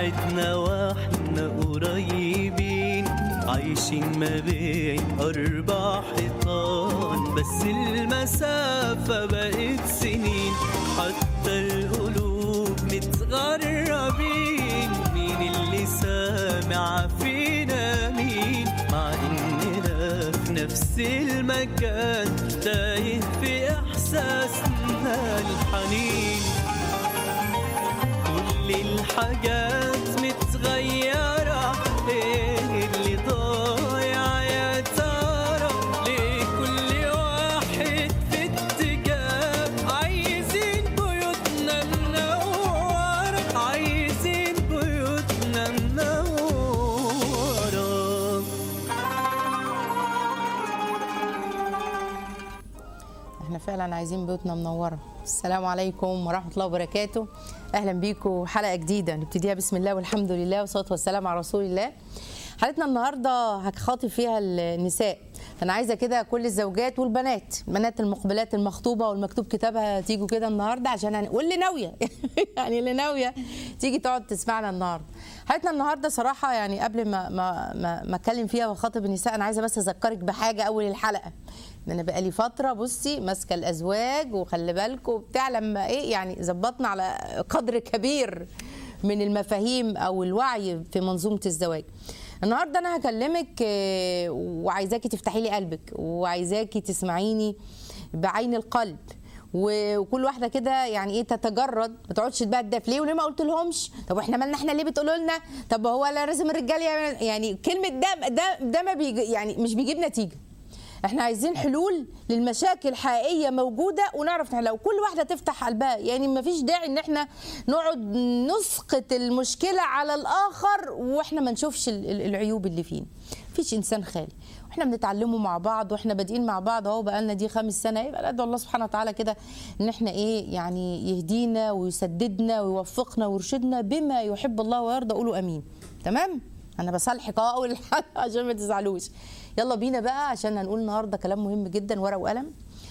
بعدنا واحنا قريبين عايشين ما بين أربع حيطان بس المسافة بقت سنين حتى القلوب متغربين مين اللي سامع فينا مين مع إننا في نفس المكان تايه في إحساسنا الحنين كل الحاجات متغيرة ايه اللي ضايع يا ترى ليه كل واحد في اتجاه عايزين بيوتنا منورة عايزين بيوتنا منورة احنا فعلا عايزين بيوتنا منوره السلام عليكم ورحمه الله وبركاته اهلا بيكم حلقه جديده نبتديها بسم الله والحمد لله والصلاه والسلام على رسول الله حلقتنا النهارده هخاطب فيها النساء فانا عايزه كده كل الزوجات والبنات البنات المقبلات المخطوبه والمكتوب كتابها تيجوا كده النهارده عشان هن... واللي ناويه يعني اللي ناويه تيجي تقعد تسمعنا النهارده حلقتنا النهارده صراحه يعني قبل ما ما ما, ما اتكلم فيها واخاطب النساء انا عايزه بس اذكرك بحاجه اول الحلقه ان انا بقالي فتره بصي ماسكه الازواج وخلي بالكم بتاع لما ايه يعني ظبطنا على قدر كبير من المفاهيم او الوعي في منظومه الزواج النهارده انا هكلمك آه، وعايزاكي تفتحي لي قلبك وعايزاكي تسمعيني بعين القلب و- وكل واحده كده يعني ايه تتجرد ما تقعدش تبدف ليه وليه ما قلت لهمش طب احنا مالنا احنا ليه بتقولوا لنا طب هو لا لازم الرجال يعمل يعني كلمه ده ده ده ما بيجي يعني مش بيجيب نتيجه احنا عايزين حلول للمشاكل حقيقيه موجوده ونعرف نحلها وكل واحده تفتح قلبها يعني ما فيش داعي ان احنا نقعد نسقط المشكله على الاخر واحنا ما نشوفش ال- ال- العيوب اللي فينا مفيش انسان خالي واحنا بنتعلموا مع بعض واحنا بادئين مع بعض اهو بقالنا دي خمس سنه يبقى ندعو الله سبحانه وتعالى كده ان احنا ايه يعني يهدينا ويسددنا ويوفقنا ويرشدنا بما يحب الله ويرضى قولوا امين تمام انا بصالحك اه اول الحلقه عشان ما تزعلوش يلا بينا بقى عشان هنقول النهارده كلام مهم جدا ورقه وقلم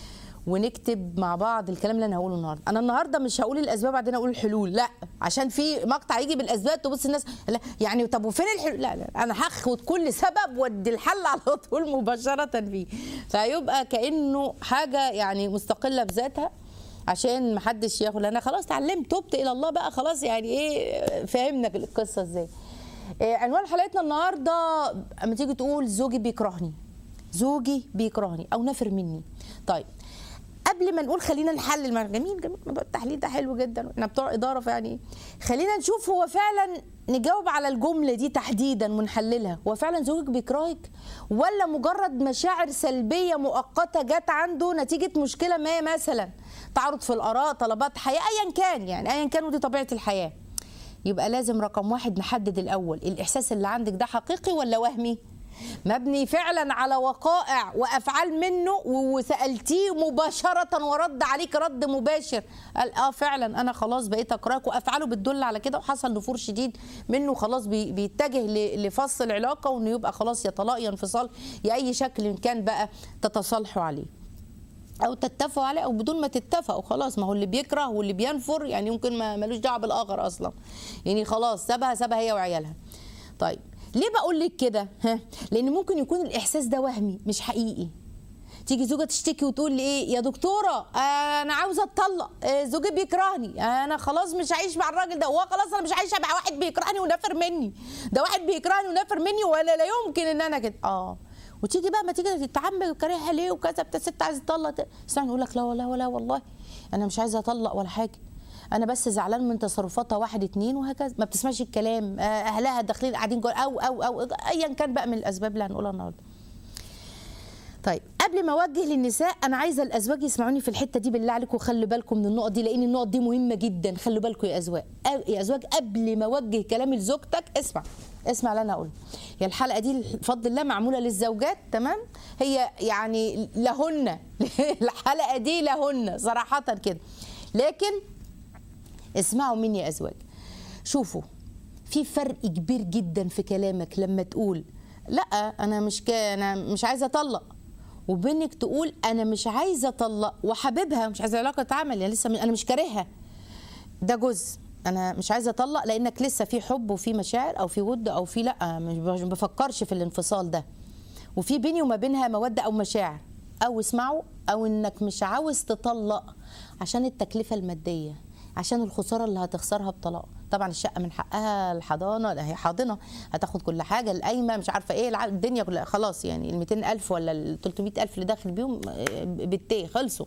ونكتب مع بعض الكلام اللي انا هقوله النهارده انا النهارده مش هقول الاسباب بعدين اقول الحلول لا عشان في مقطع يجي بالاسباب تبص الناس لا يعني طب وفين الحلول لا لا انا هاخد كل سبب وادي الحل على طول مباشره فيه فيبقى كانه حاجه يعني مستقله بذاتها عشان محدش ياخد انا خلاص اتعلمت تبت الى الله بقى خلاص يعني ايه فهمنا القصه ازاي إيه عنوان حلقتنا النهارده اما تيجي تقول زوجي بيكرهني زوجي بيكرهني او نفر مني طيب قبل ما نقول خلينا نحلل مع جميل جميل موضوع التحليل ده حلو جدا احنا بتوع اداره فيعني إيه؟ خلينا نشوف هو فعلا نجاوب على الجمله دي تحديدا ونحللها هو فعلا زوجك بيكرهك ولا مجرد مشاعر سلبيه مؤقته جت عنده نتيجه مشكله ما مثلا تعارض في الاراء طلبات حياه ايا كان يعني ايا كان ودي طبيعه الحياه يبقى لازم رقم واحد نحدد الاول الاحساس اللي عندك ده حقيقي ولا وهمي مبني فعلا على وقائع وافعال منه وسالتيه مباشره ورد عليك رد مباشر قال اه فعلا انا خلاص بقيت اكرهك وافعاله بتدل على كده وحصل نفور شديد منه خلاص بي- بيتجه ل- لفصل العلاقه وانه يبقى خلاص يا طلاق يا انفصال يا اي شكل إن كان بقى تتصالحوا عليه او تتفقوا عليه او بدون ما تتفقوا خلاص ما هو اللي بيكره واللي بينفر يعني ممكن ما ملوش دعوه بالاخر اصلا يعني خلاص سابها سابها هي وعيالها طيب ليه بقول لك كده ها لان ممكن يكون الاحساس ده وهمي مش حقيقي تيجي زوجة تشتكي وتقول لي ايه يا دكتورة آه، انا عاوزة اتطلق آه، زوجي بيكرهني آه، انا خلاص مش عايش مع الراجل ده هو خلاص انا مش عايشة مع واحد بيكرهني ونافر مني ده واحد بيكرهني ونافر مني ولا لا يمكن ان انا كده اه وتيجي بقى ما تيجي تتعمد كارهها ليه وكذا بتاع ست عايزه تطلق اسمعني يقول لك لا ولا ولا والله انا مش عايزه اطلق ولا حاجه انا بس زعلان من تصرفاتها واحد اتنين وهكذا ما بتسمعش الكلام آه، اهلها داخلين قاعدين جوه او او او ايا كان بقى من الاسباب اللي هنقولها النهارده طيب قبل ما اوجه للنساء انا عايزه الازواج يسمعوني في الحته دي بالله عليكم خلوا بالكم من النقط دي لان النقط دي مهمه جدا خلوا بالكم يا ازواج أ- يا ازواج قبل ما اوجه كلامي لزوجتك اسمع اسمع اللي انا اقوله هي الحلقه دي بفضل الله معموله للزوجات تمام هي يعني لهن الحلقه دي لهن صراحه كده لكن اسمعوا مني يا ازواج شوفوا في فرق كبير جدا في كلامك لما تقول لا انا مش كا انا مش عايزه اطلق وبينك تقول انا مش عايزه اطلق وحاببها مش عايزه علاقه عمل يعني لسه م- انا مش كارهها ده جزء انا مش عايزه اطلق لانك لسه في حب وفي مشاعر او في ود او في لا مش مش بفكرش في الانفصال ده وفي بيني وما بينها موده او مشاعر او اسمعوا او انك مش عاوز تطلق عشان التكلفه الماديه عشان الخساره اللي هتخسرها بطلاق طبعا الشقه من حقها الحضانه لا هي حاضنه هتاخد كل حاجه القايمه مش عارفه ايه الع- الدنيا كلها خلاص يعني ال 200000 ولا ال 300000 اللي داخل بيهم آه، بالتيه خلصوا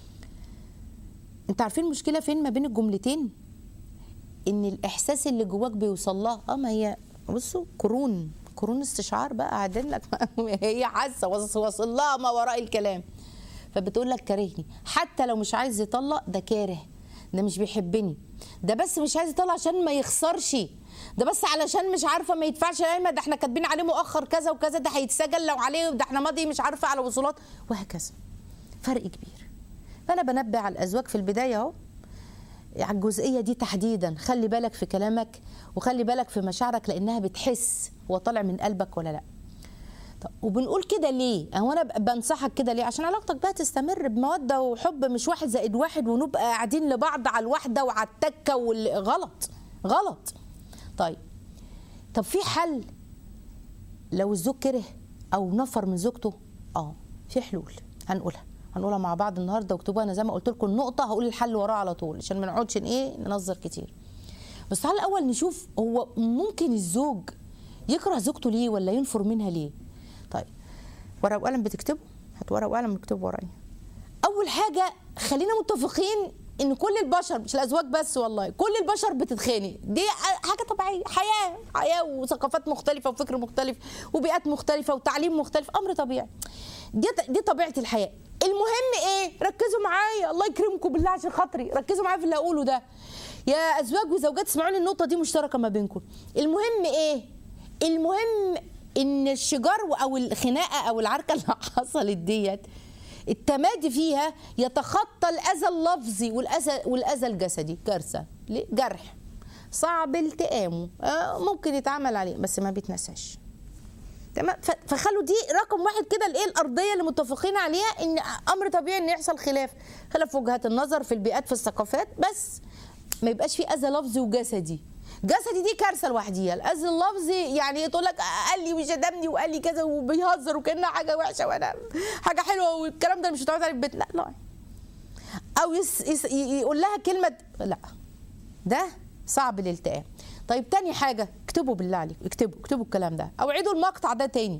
انت عارفين المشكله فين ما بين الجملتين ان الاحساس اللي جواك بيوصل لها اه ما هي بصوا قرون قرون استشعار بقى قاعدين لك هي حاسه وص- واصل لها ما وراء الكلام فبتقول لك كارهني حتى لو مش عايز يطلق ده كاره ده مش بيحبني ده بس مش عايز يطلق عشان ما يخسرش ده بس علشان مش عارفه ما يدفعش القايمه ده احنا كاتبين عليه مؤخر كذا وكذا ده هيتسجل لو عليه ده احنا ماضي مش عارفه على وصولات وهكذا فرق كبير فانا بنبه على الازواج في البدايه اهو على الجزئيه دي تحديدا خلي بالك في كلامك وخلي بالك في مشاعرك لانها بتحس هو طالع من قلبك ولا لا طب وبنقول كده ليه؟ هو انا ب- بنصحك كده ليه؟ عشان علاقتك بقى تستمر بموده وحب مش واحد زائد واحد ونبقى قاعدين لبعض على الواحده وعلى التكه وال... غلط غلط. طيب طب في حل لو الزوج كره او نفر من زوجته؟ اه في حلول هنقولها هنقولها مع بعض النهارده واكتبوها انا زي ما قلت لكم النقطه هقول الحل وراه على طول عشان ما نقعدش ايه ننظر كتير. بس تعالى الاول نشوف هو ممكن الزوج يكره زوجته ليه ولا ينفر منها ليه طيب ورقه وقلم بتكتبه هات ورقه وقلم اكتبه ورايا اول حاجه خلينا متفقين ان كل البشر مش الازواج بس والله كل البشر بتتخانق دي حاجه طبيعيه حياه حياه وثقافات مختلفه وفكر مختلف وبيئات مختلفه وتعليم مختلف امر طبيعي دي دي طبيعه الحياه المهم ايه ركزوا معايا الله يكرمكم بالله عشان خاطري ركزوا معايا في اللي هقوله ده يا ازواج وزوجات اسمعوني النقطه دي مشتركه ما بينكم المهم ايه المهم ان الشجار او الخناقه او العركه اللي حصلت ديت التمادي فيها يتخطى الاذى اللفظي والاذى والاذى الجسدي كارثه ليه؟ جرح صعب التئامه آه، ممكن يتعمل عليه بس ما بيتنساش تمام ف- فخلوا دي رقم واحد كده الايه الارضيه اللي متفقين عليها ان امر طبيعي ان يحصل خلاف خلاف في وجهات النظر في البيئات في الثقافات بس ما يبقاش في اذى لفظي وجسدي جسدي دي كارثه لوحديها الاذى اللفظي يعني تقول لك قال لي وشتمني وقال لي كذا وبيهزر وكانها حاجه وحشه وانا حاجه حلوه والكلام ده مش متعود عليه في البيت لا لا او يس يس يقول لها كلمه لا ده صعب الالتئام طيب تاني حاجه اكتبوا بالله عليكم اكتبوا اكتبوا الكلام ده او عيدوا المقطع ده تاني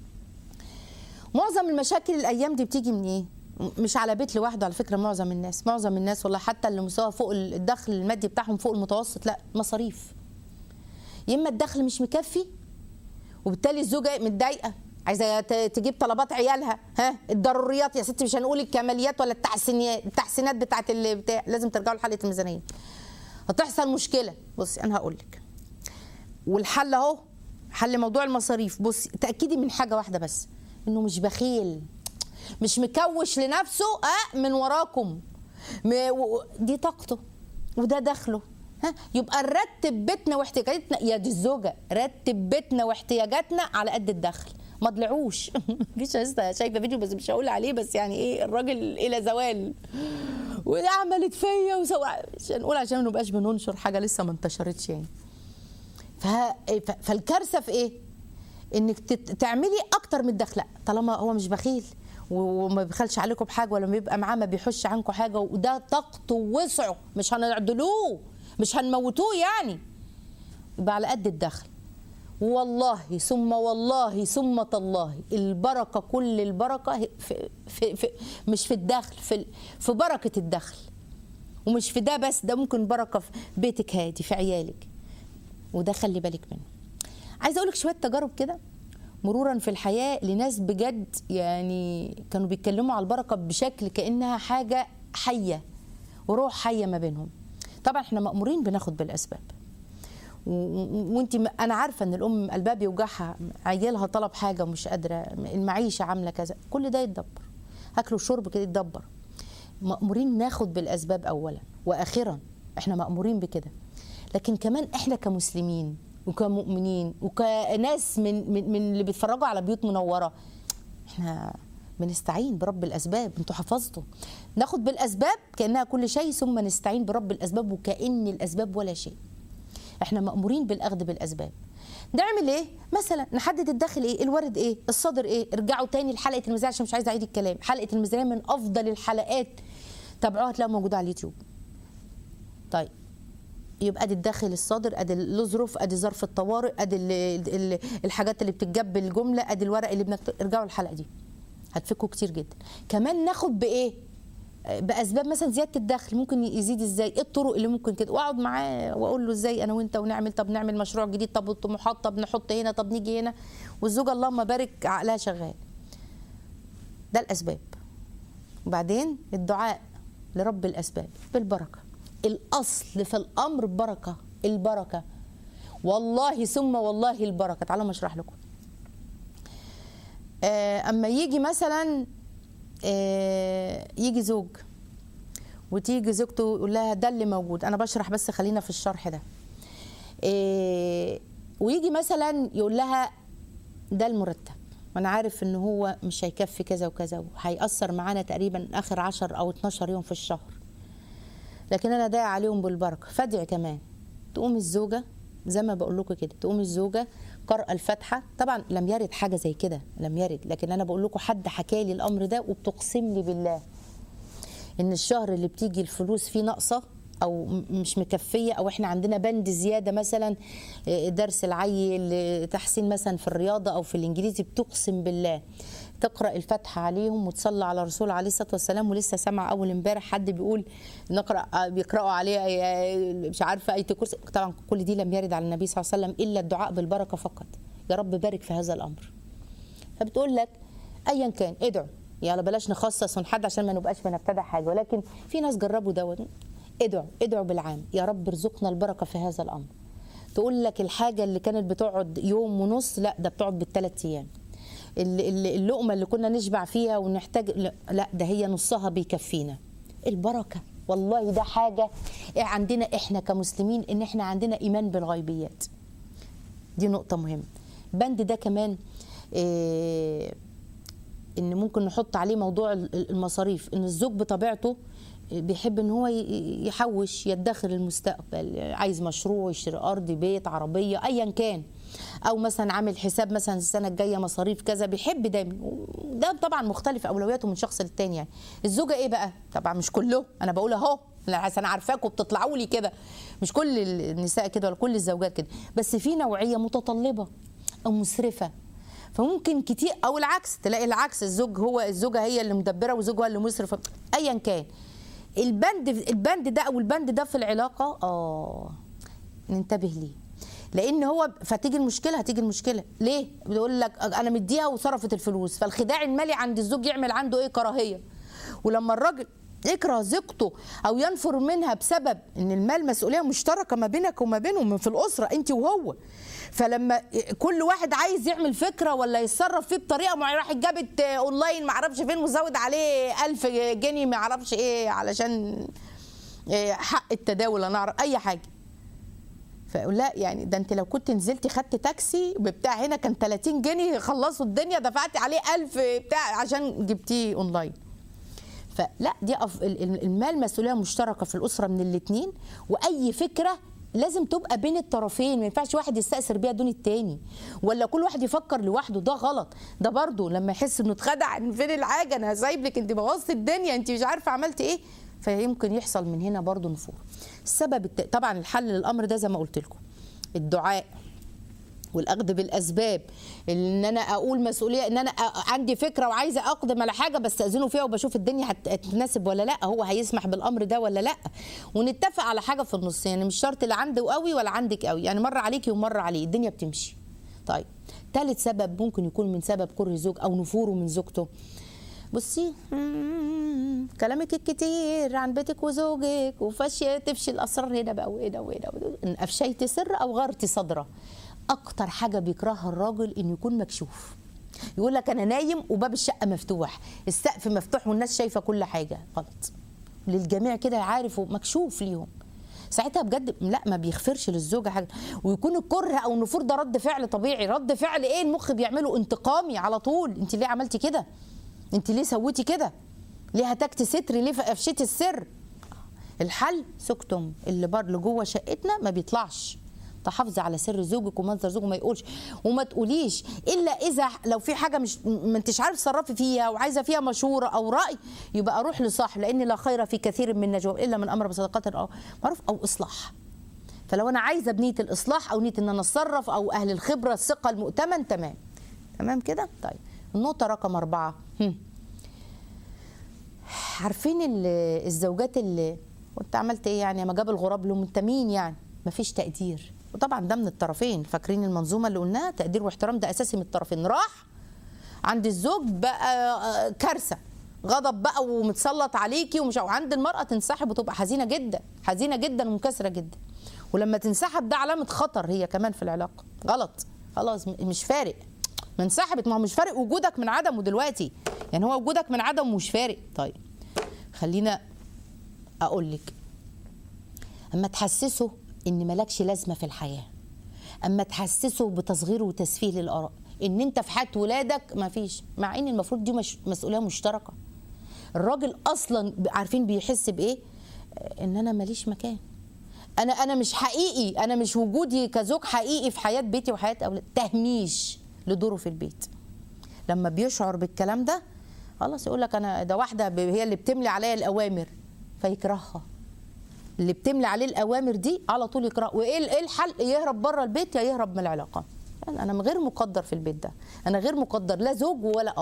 معظم المشاكل الايام دي بتيجي من ايه م- مش على بيت لوحده على فكره معظم الناس معظم الناس والله حتى اللي مستوى فوق الدخل المادي بتاعهم فوق المتوسط لا مصاريف يا اما الدخل مش مكفي وبالتالي الزوجه متضايقه عايزه ت- تجيب طلبات عيالها ها الضروريات يا ستي مش هنقول الكماليات ولا التحسينيات التحسينات بتاعت اللي بتاع لازم ترجعوا لحلقه الميزانيه هتحصل مشكله بصي انا هقول لك والحل اهو حل موضوع المصاريف بصي تاكدي من حاجه واحده بس انه مش بخيل مش مكوش لنفسه اه من وراكم م- و- دي طاقته وده دخله ها يبقى نرتب بيتنا واحتياجاتنا يا دي الزوجه رتب بيتنا واحتياجاتنا على قد الدخل ما طلعوش مفيش لسه شايفه فيديو بس مش هقول عليه بس يعني ايه الراجل الى زوال وده عملت فيا وسوى مش هنقول عشان ما نبقاش بننشر حاجه لسه ما انتشرتش يعني ف... ف- فالكارثه في ايه؟ انك تت- تعملي اكتر من الدخل لا طالما هو مش بخيل و- وما بيبخلش عليكم بحاجه ولا بيبقى معاه ما بيحش عنكم حاجه وده طاقته ووسعه مش هنعدلوه مش هنموتوه يعني يبقى على قد الدخل والله ثم والله ثم تالله البركه كل البركه هي- في في في مش في الدخل في في بركه الدخل ومش في ده بس ده ممكن بركه في بيتك هادي في عيالك وده خلي بالك منه عايزه اقول لك شويه تجارب كده مرورا في الحياه لناس بجد يعني كانوا بيتكلموا على البركه بشكل كانها حاجه حيه وروح حيه ما بينهم طبعا احنا مامورين بناخد بالاسباب وانت انا عارفه ان الام قلبها بيوجعها عيالها طلب حاجه ومش قادره المعيشه عامله كذا كل ده يتدبر اكل وشرب كده يتدبر مامورين ناخد بالاسباب اولا واخرا احنا مامورين بكده لكن كمان احنا كمسلمين وكمؤمنين وكناس من من, من اللي بيتفرجوا على بيوت منوره احنا بنستعين برب الاسباب انتوا حفظتوا ناخد بالاسباب كانها كل شيء ثم نستعين برب الاسباب وكان الاسباب ولا شيء احنا مامورين بالاخذ بالاسباب نعمل ايه مثلا نحدد الداخل ايه الورد ايه الصدر ايه ارجعوا تاني لحلقه الميزانيه عشان مش عايزه اعيد الكلام حلقه الميزانيه من افضل الحلقات تابعوها هتلاقوها موجوده على اليوتيوب طيب يبقى ادي الداخل الصادر ادي الظروف ادي ظرف الطوارئ ادي ال- ال- الحاجات اللي بتتجاب بالجمله ادي الورق اللي بنكتب ارجعوا الحلقه دي هتفكوا كتير جدا كمان ناخد بايه باسباب مثلا زياده الدخل ممكن يزيد ازاي ايه الطرق اللي ممكن كده واقعد معاه واقول له ازاي انا وانت ونعمل طب نعمل مشروع جديد طب الطموحات طب نحط هنا طب نيجي هنا والزوجه اللهم بارك عقلها شغال ده الاسباب وبعدين الدعاء لرب الاسباب بالبركه الاصل في الامر بركه البركه والله ثم والله البركه تعالوا ما اشرح لكم آه، اما يجي مثلا آه، يجي زوج وتيجي زوجته يقول لها ده اللي موجود انا بشرح بس خلينا في الشرح ده آه، ويجي مثلا يقول لها ده المرتب وانا عارف ان هو مش هيكفي كذا وكذا وهيأثر معانا تقريبا اخر 10 او 12 يوم في الشهر لكن انا داعي عليهم بالبركه فادعي كمان تقوم الزوجه زي ما بقول لكم كده تقوم الزوجه قرأ الفاتحه طبعا لم يرد حاجه زي كده لم يرد لكن انا بقول لكم حد حكى لي الامر ده وبتقسم لي بالله ان الشهر اللي بتيجي الفلوس فيه ناقصه او م- مش مكفيه او احنا عندنا بند زياده مثلا آه، درس العيل آه، تحسين مثلا في الرياضه او في الانجليزي بتقسم بالله تقرا الفاتحه عليهم وتصلي على الرسول عليه الصلاه والسلام ولسه سامع اول امبارح حد بيقول نقرا آه، بيقراوا عليه آه، مش عارفه ايه كرسي طبعا كل دي لم يرد على النبي صلى الله عليه وسلم الا الدعاء بالبركه فقط يا رب بارك في هذا الامر فبتقول لك ايا كان ادعوا يلا بلاش نخصص ونحد عشان ما نبقاش بنبتدع حاجه ولكن في ناس جربوا دوت ادعوا ادعوا بالعام يا رب ارزقنا البركه في هذا الامر تقول لك الحاجه اللي كانت بتقعد يوم ونص لا ده بتقعد بالثلاث ايام ال- ال- اللقمه اللي كنا نشبع فيها ونحتاج لا- لا ده هي نصها بيكفينا البركه والله ده حاجه عندنا احنا كمسلمين ان احنا عندنا ايمان بالغيبيات دي نقطة مهمة بند ده كمان إيه ان ممكن نحط عليه موضوع ال- المصاريف ان الزوج بطبيعته بيحب ان هو ي- يحوش يدخر المستقبل عايز مشروع يشتري ارض بيت عربيه ايا كان او مثلا عامل حساب مثلا السنه الجايه مصاريف كذا بيحب دايما ده طبعا مختلف اولوياته من شخص للتاني يعني الزوجه ايه بقى طبعا مش كله انا بقول اهو انا عشان عارفاكم بتطلعوا لي كده مش كل النساء كده ولا كل الزوجات كده بس في نوعيه متطلبه او مسرفه فممكن كتير او العكس تلاقي العكس الزوج هو الزوجه هي اللي مدبره وزوجها اللي مسرف ايا كان البند البند ده او البند ده في العلاقه اه ننتبه ليه لان هو فتيجي المشكله هتيجي المشكله ليه بيقول لك انا مديها وصرفت الفلوس فالخداع المالي عند الزوج يعمل عنده ايه كراهيه ولما الراجل يكره زوجته او ينفر منها بسبب ان المال مسؤوليه مشتركه ما بينك وما بينهم في الاسره انت وهو فلما كل واحد عايز يعمل فكره ولا يتصرف فيه بطريقه معينه راح جابت اونلاين ما اعرفش فين وزود عليه 1000 جنيه ما اعرفش ايه علشان إيه حق التداول انا اعرف اي حاجه فاقول لا يعني ده انت لو كنت نزلتي خدت تاكسي بتاع هنا كان 30 جنيه خلصوا الدنيا دفعتي عليه 1000 بتاع عشان جبتيه اونلاين فلا دي أف... ال- ال- المال مسؤوليه مشتركه في الاسره من الاثنين واي فكره لازم تبقى بين الطرفين ما ينفعش واحد يستأثر بيها دون التاني ولا كل واحد يفكر لوحده ده غلط ده برضه لما يحس انه اتخدع إن فين الحاجه انا سايب لك انت بوظتي الدنيا انت مش عارفه عملتي ايه فيمكن يحصل من هنا برضه نفور السبب الت... طبعا الحل للامر ده زي ما قلت لكم الدعاء والاخذ بالاسباب ان انا اقول مسؤوليه ان انا أ- عندي فكره وعايزه اقدم على حاجه بستاذنه فيها وبشوف الدنيا هت- هتناسب ولا لا هو هيسمح بالامر ده ولا لا ونتفق على حاجه في النص يعني مش شرط اللي عنده قوي ولا عندك قوي يعني مره عليكي ومره عليه الدنيا بتمشي طيب ثالث سبب ممكن يكون من سبب كره الزوج او نفوره من زوجته بصي مم، كلامك الكتير عن بيتك وزوجك وفاشيه تفشي الاسرار هنا بقى وهنا وهنا ان افشيت سر او غرت صدره اكتر حاجه بيكرهها الراجل انه يكون مكشوف يقول لك انا نايم وباب الشقه مفتوح السقف مفتوح والناس شايفه كل حاجه غلط للجميع كده عارف ومكشوف ليهم ساعتها بجد لا ما بيغفرش للزوجه حاجه ويكون الكره او النفور ده رد فعل طبيعي رد فعل ايه المخ بيعمله انتقامي على طول انت ليه عملتي كده انت ليه سويتي كده ليه هتكتي ستر ليه افشيتي السر الحل سكتم اللي بر اللي جوه شقتنا ما بيطلعش تحافظي على سر زوجك ومنظر زوجك ما يقولش وما تقوليش الا اذا لو في حاجه مش ما انتش عارف تصرفي فيها وعايزه فيها مشوره او راي يبقى اروح لصاحب لان لا خير في كثير من نجوى الا من امر بصدقه او معروف او اصلاح فلو انا عايزه بنيه الاصلاح او نيه ان انا اتصرف او اهل الخبره الثقه المؤتمن تمام تمام كده طيب النقطه رقم أربعة هم. عارفين ال- الزوجات اللي وانت عملت ايه يعني ما جاب الغراب له انت مين يعني مفيش تقدير وطبعا ده من الطرفين فاكرين المنظومه اللي قلناها تقدير واحترام ده اساسي من الطرفين راح عند الزوج بقى آه، كارثه غضب بقى ومتسلط عليكي ومش وعند المراه تنسحب وتبقى حزينه جدا حزينه جدا ومنكسره جدا ولما تنسحب ده علامه خطر هي كمان في العلاقه غلط خلاص م- مش فارق ما انسحبت ما هو مش فارق وجودك من عدمه دلوقتي يعني هو وجودك من عدمه مش فارق طيب خلينا اقول لك اما تحسسه ان مالكش لازمه في الحياه اما تحسسه بتصغير وتسفيه للاراء ان انت في حياه ولادك ما فيش مع ان المفروض دي مش مسؤوليه مشتركه الراجل اصلا عارفين بيحس بايه آه، ان انا ماليش مكان انا انا مش حقيقي انا مش وجودي كزوج حقيقي في حياه بيتي وحياه اولاد تهميش لدوره في البيت لما بيشعر بالكلام ده خلاص يقول لك انا ده واحده ب- هي اللي بتملي عليا الاوامر فيكرهها اللي بتملي عليه الاوامر دي على طول يكره وايه ال- ايه الحل يهرب بره البيت يا يهرب من العلاقه يعني انا غير مقدر في البيت ده انا غير مقدر لا زوج ولا اب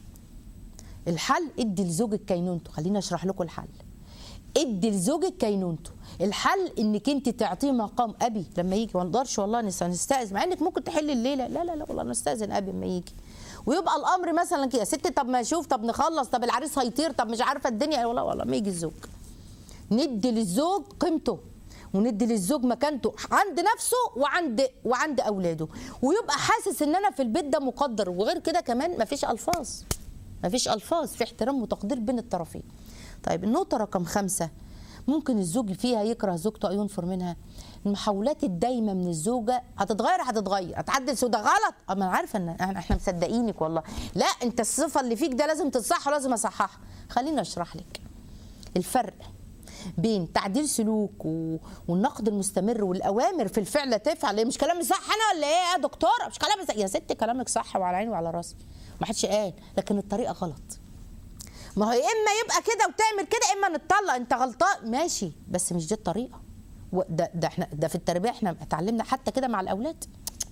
الحل ادي لزوجك كينونته خليني اشرح لكم الحل ادي لزوجك كينونته الحل انك انت تعطيه مقام ابي لما يجي ما نقدرش والله نس- نستاذن مع انك ممكن تحل الليله لا لا لا والله نستاذن ابي لما يجي ويبقى الامر مثلا كده يا ست طب ما اشوف طب نخلص طب العريس هيطير طب مش عارفه الدنيا والله والله ما يجي الزوج ندي للزوج قيمته وندي للزوج مكانته عند نفسه وعند وعند اولاده ويبقى حاسس ان انا في البيت ده مقدر وغير كده كمان مفيش الفاظ مفيش الفاظ في احترام وتقدير بين الطرفين طيب النقطه رقم خمسة ممكن الزوج فيها يكره زوجته او ينفر منها المحاولات الدايمه من الزوجه هتتغير هتتغير هتعدل سو ده غلط اما انا عارفه ان احنا إحنا مصدقينك والله لا انت الصفه اللي فيك ده لازم تتصح ولازم اصححها خليني اشرح لك الفرق بين تعديل سلوك و... والنقد المستمر والاوامر في الفعل لا تفعل إيه مش كلامي صح انا ولا ايه يا دكتوره مش كلامي صح يا ست كلامك صح وعلى عيني وعلى راسي ما حدش قال لكن الطريقه غلط ما هو يا اما يبقى كده وتعمل كده اما نتطلق انت غلطان ماشي بس مش دي الطريقه و- ده ده احنا ده في التربيه احنا اتعلمنا حتى كده مع الاولاد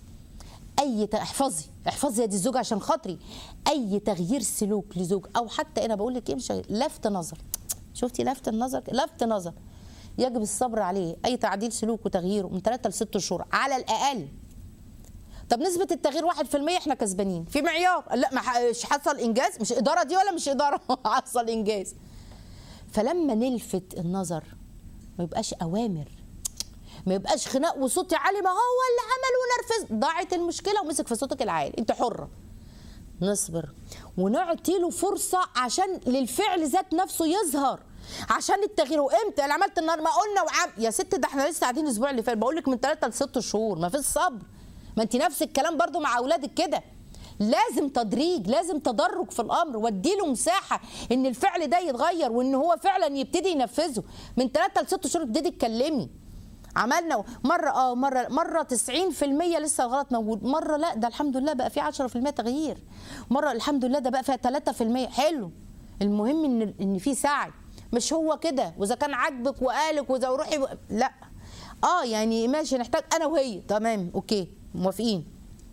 اي ت- احفظي احفظي يا دي الزوج عشان خاطري اي تغيير سلوك لزوج او حتى انا بقول لك ايه مش لفت نظر شفتي لفت النظر لفت نظر يجب الصبر عليه اي تعديل سلوك وتغييره من 3 ل 6 شهور على الاقل طب نسبة التغيير 1% احنا كسبانين في معيار لا ما ح- مش حصل انجاز مش ادارة دي ولا مش ادارة حصل انجاز فلما نلفت النظر ما يبقاش اوامر ما يبقاش خناق وصوتي عالي ما هو اللي عمل ونرفز ضاعت المشكله ومسك في صوتك العالي انت حره نصبر ونعطي له فرصه عشان للفعل ذات نفسه يظهر عشان التغيير وامتى انا عملت النهارده ما قلنا وعم يا ست ده احنا لسه قاعدين الاسبوع اللي فات بقول لك من 3 ل 6 شهور ما فيش صبر ما انت نفس الكلام برضو مع اولادك كده لازم تدريج لازم تدرج في الامر واديله مساحه ان الفعل ده يتغير وان هو فعلا يبتدي ينفذه من 3 ل 6 شهور تبتدي تتكلمي عملنا مره اه مره مره 90% لسه الغلط موجود مره لا ده الحمد لله بقى في 10% تغيير مره الحمد لله ده بقى فيها 3% حلو المهم ان ان في سعي مش هو كده واذا كان عاجبك وقالك واذا روحي و... لا اه يعني ماشي نحتاج انا وهي تمام اوكي موافقين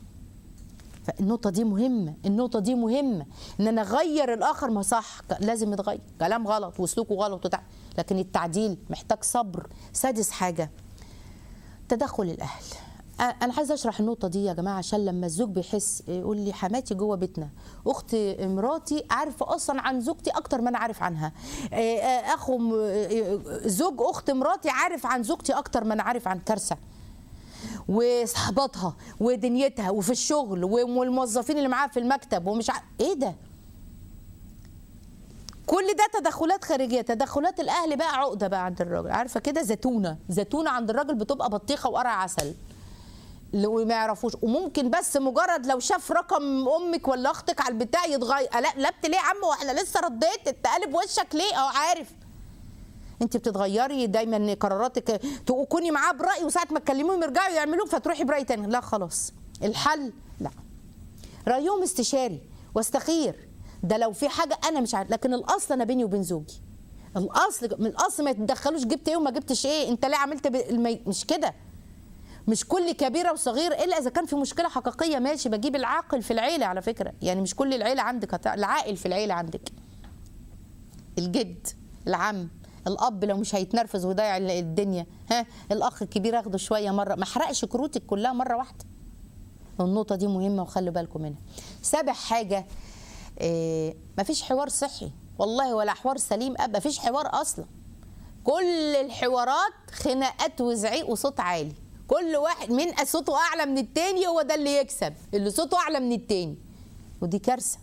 فالنقطة دي مهمة، النقطة دي مهمة، إن أنا أغير الآخر ما صح ك- لازم يتغير، كلام غلط وسلوكه غلط وتع... لكن التعديل محتاج صبر، سادس حاجة تدخل الأهل. أ- أنا عايزة أشرح النقطة دي يا جماعة عشان لما الزوج بيحس يقول لي حماتي جوه بيتنا، أخت مراتي عارفة أصلا عن زوجتي أكتر ما أنا عارف عنها. آه، آه، أخو م- آه، زوج أخت مراتي عارف عن زوجتي أكتر ما أنا عارف عن كارثة. وصحباتها ودنيتها وفي الشغل والموظفين اللي معاها في المكتب ومش ع... ايه ده كل ده تدخلات خارجيه تدخلات الاهل بقى عقده بقى عند الراجل عارفه كده زيتونه زيتونه عند الراجل بتبقى بطيخه وقرع عسل اللي ما يعرفوش وممكن بس مجرد لو شاف رقم امك ولا اختك على البتاع يتغير لا قلبت ليه يا عم واحنا لسه رديت انت قالب وشك ليه اه عارف انت بتتغيري دايما قراراتك تكوني معاه براي وساعه ما تكلميهم يرجعوا يعملوا فتروحي براي تاني لا خلاص الحل لا رايهم استشاري واستخير ده لو في حاجه انا مش عارف لكن الاصل انا بيني وبين زوجي الاصل من الاصل ما يتدخلوش جبت ايه وما جبتش ايه انت ليه عملت ب... المي... مش كده مش كل كبيره وصغير الا اذا كان في مشكله حقيقيه ماشي بجيب العاقل في العيله على فكره يعني مش كل العيله عندك هت... العاقل في العيله عندك الجد العم الاب لو مش هيتنرفز ويضيع الدنيا ها الاخ الكبير اخده شويه مره ما احرقش كروتك كلها مره واحده النقطه دي مهمه وخلوا بالكم منها سابع حاجه إيه مفيش حوار صحي والله ولا حوار سليم اب مفيش حوار اصلا كل الحوارات خناقات وزعيق وصوت عالي كل واحد من صوته اعلى من التاني هو ده اللي يكسب اللي صوته اعلى من التاني ودي كارثه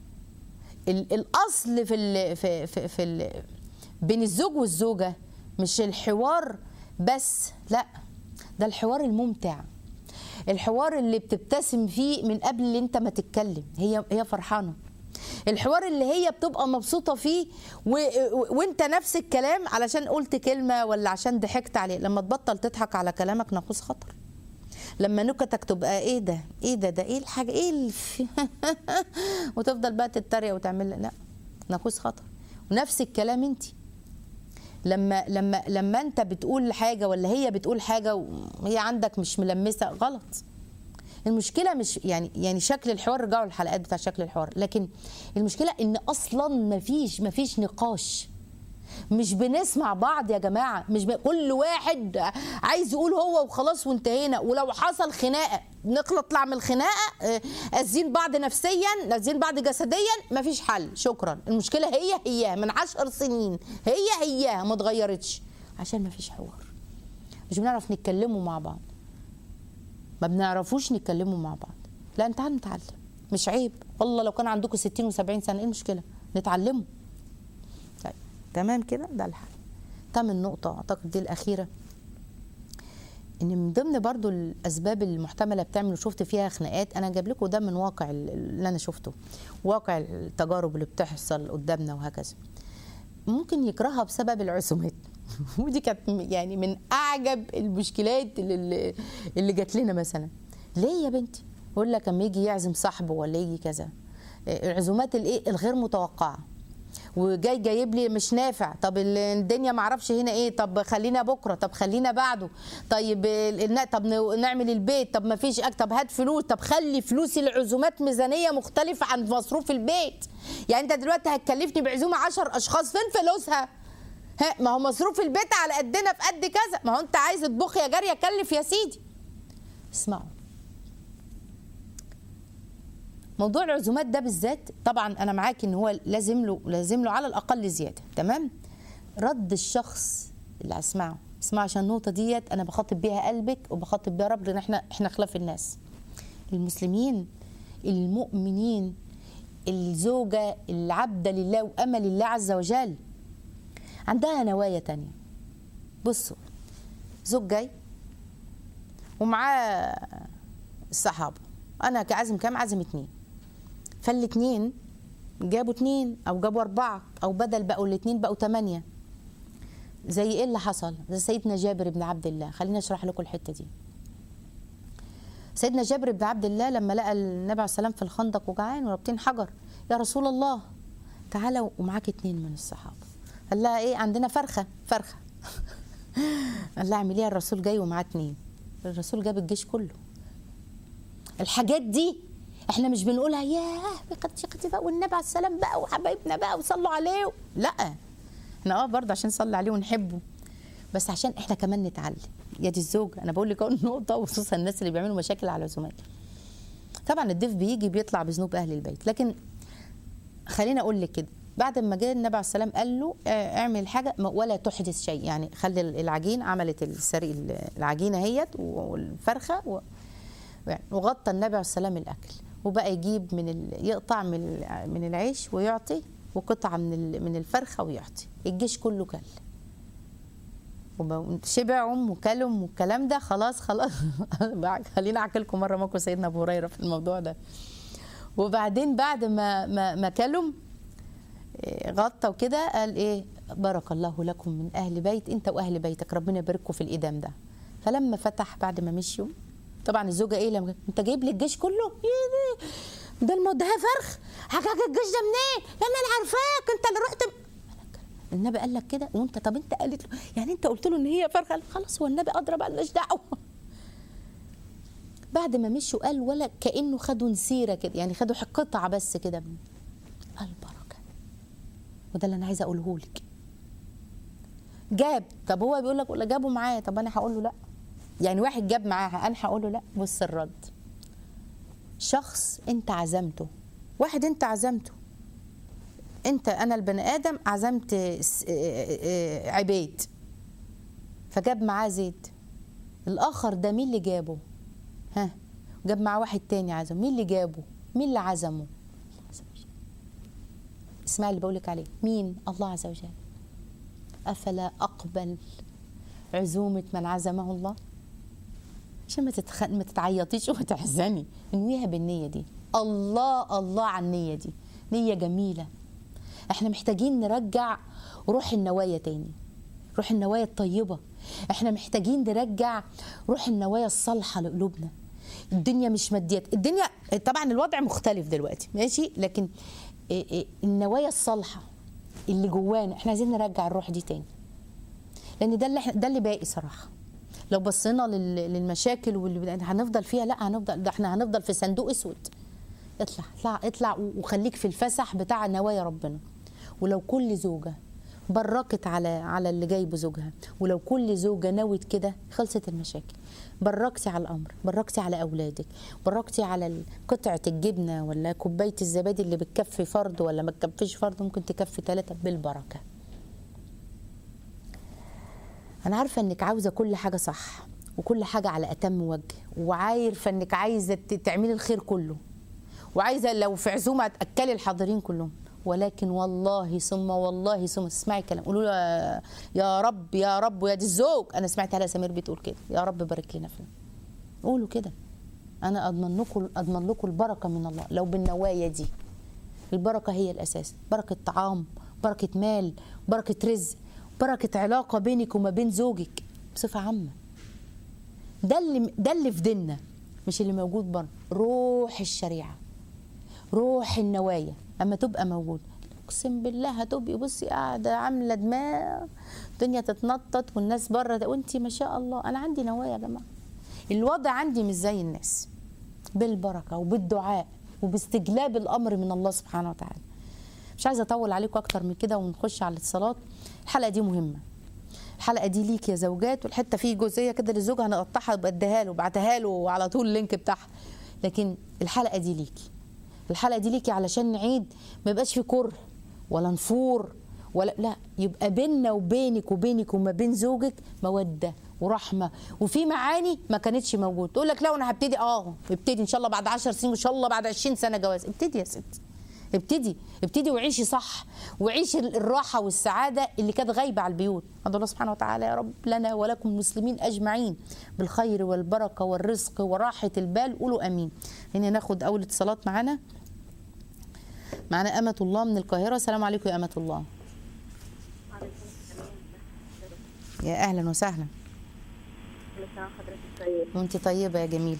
ال- الاصل في ال في في, في ال بين الزوج والزوجه مش الحوار بس لا ده الحوار الممتع الحوار اللي بتبتسم فيه من قبل اللي انت ما تتكلم هي هي فرحانه الحوار اللي هي بتبقى مبسوطه فيه و... و... وانت نفس الكلام علشان قلت كلمه ولا عشان ضحكت عليه لما تبطل تضحك على كلامك ناقوس خطر لما نكتك تبقى ايه ده ايه ده ده ايه الحاجه ايه الف... وتفضل بقى تتريق وتعمل لا ناقوس خطر ونفس الكلام انت لما لما لما انت بتقول حاجه ولا هي بتقول حاجه وهي عندك مش ملمسه غلط المشكله مش يعني يعني شكل الحوار رجعوا الحلقات بتاع شكل الحوار لكن المشكله ان اصلا مفيش مفيش نقاش مش بنسمع بعض يا جماعه مش ب... كل واحد عايز يقول هو وخلاص وانتهينا ولو حصل خناقه نطلع من الخناقه آه، اذين بعض نفسيا اذين بعض جسديا مفيش حل شكرا المشكله هي هي من عشر سنين هي هي ما اتغيرتش عشان مفيش حوار مش بنعرف نتكلموا مع بعض ما بنعرفوش نتكلموا مع بعض لا تعالوا نتعلم مش عيب والله لو كان عندكم 60 و70 سنه ايه المشكله نتعلموا طيب تمام كده ده الحل تمن نقطة أعتقد دي الأخيرة إن من ضمن برضو الأسباب المحتملة بتعمل وشفت فيها خناقات أنا جايب لكم ده من واقع اللي أنا شفته واقع التجارب اللي بتحصل قدامنا وهكذا ممكن يكرهها بسبب العزومات ودي كانت يعني من أعجب المشكلات اللي, اللي جات لنا مثلا ليه يا بنتي؟ يقول لك اما يجي يعزم صاحبه ولا يجي كذا العزومات الايه الغير متوقعه وجاي جايب لي مش نافع طب ال- الدنيا ما اعرفش هنا ايه طب خلينا بكره طب خلينا بعده طيب ال- ال- طب ن- نعمل البيت طب ما فيش أك- طب هات فلوس طب خلي فلوس العزومات ميزانيه مختلفه عن مصروف البيت يعني انت دلوقتي هتكلفني بعزومه 10 اشخاص فين فلوسها ها ما هو مصروف البيت على قدنا في قد كذا ما هو انت عايز تطبخ يا جاريه كلف يا سيدي اسمعوا موضوع العزومات ده بالذات طبعا انا معاك ان هو لازم له لازم له على الاقل زياده تمام رد الشخص اللي اسمعه اسمع عشان النقطه ديت انا بخاطب بيها قلبك وبخاطب بيها رب لان احنا احنا خلاف الناس المسلمين المؤمنين الزوجه العبده لله وامل الله عز وجل عندها نوايا تانية بصوا زوج جاي ومعاه الصحابه انا كعازم كام عازم اتنين فالاتنين جابوا اتنين او جابوا اربعه او بدل بقوا الاتنين بقوا تمانية زي ايه اللي حصل زي سيدنا جابر بن عبد الله خليني اشرح لكم الحته دي سيدنا جابر بن عبد الله لما لقى النبي عليه السلام في الخندق وجعان ورابطين حجر يا رسول الله تعالى ومعاك اتنين من الصحابه قال لها ايه عندنا فرخه فرخه قال لها اعمليها الرسول جاي ومعاه اتنين الرسول جاب الجيش كله الحاجات دي احنا مش بنقولها ياه قد قد بقى والنبي عليه السلام بقى وحبايبنا بقى وصلوا عليه لا احنا اه برضه عشان نصلي عليه ونحبه بس عشان احنا كمان نتعلم يا دي الزوج انا بقول لك اهو نقطه وخصوصا الناس اللي بيعملوا مشاكل على العزومات طبعا الضيف بيجي بيطلع بذنوب اهل البيت لكن خليني اقول لك كده بعد ما جه النبي عليه السلام قال له اه، اعمل حاجه ما- ولا تحدث شيء يعني خلي العجين عملت السري العجينه هيت والفرخه و- يعني وغطى النبي عليه السلام الاكل وبقى يجيب من ال... يقطع من ال... من العيش ويعطي وقطعه من ال... من الفرخه ويعطي الجيش كله كل وشبعهم وكلهم والكلام ده خلاص خلاص خليني احكي لكم مره موقف سيدنا ابو هريره في الموضوع ده وبعدين بعد ما ما ما كلهم إيه، غطى وكده قال ايه بارك الله لكم من اهل بيت انت واهل بيتك ربنا يبارككم في الادام ده فلما فتح بعد ما مشيوا طبعا الزوجه ايه لما انت جايب لي الجيش كله ايه ده ده الموضوع ده فرخ حكاك الجيش ده منين لا انا اللي عارفاك انت اللي رحت النبي قال لك كده وانت طب انت قالت له يعني انت قلت له ان هي فرخه قال خلاص هو النبي ادرى بقى مالناش دعوه بعد ما مشوا قال ولا كانه خدوا نسيره كده يعني خدوا قطعه بس كده من البركه وده اللي انا عايزه اقوله لك جاب طب هو بيقول لك ولا جابه معاه طب انا هقول له لا يعني واحد جاب معاها انا هقول له لا بص الرد شخص انت عزمته واحد انت عزمته انت انا البني ادم عزمت س- اه- اه- عبيد فجاب معاه زيد الاخر ده مين اللي جابه ها جاب معاه واحد تاني عزم مين اللي جابه مين اللي عزمه الله عز وجل. اسمع اللي بقولك عليه مين الله عز وجل افلا اقبل عزومه من عزمه الله عشان ما تتخ... ما تتعيطيش وما تحزني انويها بالنيه دي الله الله على النيه دي نيه جميله احنا محتاجين نرجع روح النوايا تاني روح النوايا الطيبه احنا محتاجين نرجع روح النوايا الصالحه لقلوبنا الدنيا مش ماديات الدنيا طبعا الوضع مختلف دلوقتي ماشي لكن إيه إيه النوايا الصالحه اللي جوانا احنا عايزين نرجع الروح دي تاني لان ده اللي احنا ده اللي باقي صراحه لو بصينا لل- للمشاكل واللي هنفضل فيها لا هنفضل ده احنا هنفضل في صندوق اسود اطلع اطلع اطلع وخليك في الفسح بتاع نوايا ربنا ولو كل زوجه بركت على على اللي جايبه زوجها ولو كل زوجه نوت كده خلصت المشاكل بركتي على الامر بركتي على اولادك بركتي على قطعه الجبنه ولا كوبايه الزبادي اللي بتكفي فرد ولا ما تكفيش فرد ممكن تكفي ثلاثه بالبركه انا عارفه انك عاوزه كل حاجه صح وكل حاجه على اتم وجه وعارفه انك عايزه ت- تعملي الخير كله وعايزه لو في عزومه تاكلي الحاضرين كلهم ولكن والله ثم والله ثم اسمعي كلام قولوا له يا- يا رب يا رب ويا دي الزوج انا سمعت هلا سمير بتقول كده يا رب بارك لنا فيه قولوا كده انا اضمن لكم اضمن لكم البركه من الله لو بالنوايا دي البركه هي الاساس بركه طعام بركه مال بركه رزق بركه علاقه بينك وما بين زوجك بصفه عامه ده اللي ده اللي في ديننا مش اللي موجود بره روح الشريعه روح النوايا اما تبقى موجود اقسم بالله هتبقي بصي قاعده عامله دماغ الدنيا تتنطط والناس بره ده وانت ما شاء الله انا عندي نوايا يا جماعه الوضع عندي مش زي الناس بالبركه وبالدعاء وباستجلاب الامر من الله سبحانه وتعالى مش عايزه اطول عليكم اكتر من كده ونخش على الاتصالات الحلقه دي مهمه الحلقه دي ليك يا زوجات والحته فيه جزئيه كده للزوج هنقطعها وبديها له وبعتها له على طول اللينك بتاعها لكن الحلقه دي ليكي الحلقه دي ليكي علشان نعيد ما يبقاش في كره ولا نفور ولا لا يبقى بيننا وبينك وبينك وما بين زوجك موده ورحمه وفي معاني ما كانتش موجوده تقول لك لا انا هبتدي اه ابتدي ان شاء الله بعد 10 سنين وان شاء الله بعد 20 سنه جواز ابتدي يا ستي ابتدي ابتدي وعيشي صح وعيشي الراحه والسعاده اللي كانت غايبه على البيوت ادعو الله سبحانه وتعالى يا رب لنا ولكم المسلمين اجمعين بالخير والبركه والرزق وراحه البال قولوا امين هنا ناخد اول اتصالات معانا معانا أمة الله من القاهرة السلام عليكم يا أمة الله يا أهلا وسهلا كل سنة وحضرتك طيب وانت طيبة يا جميلة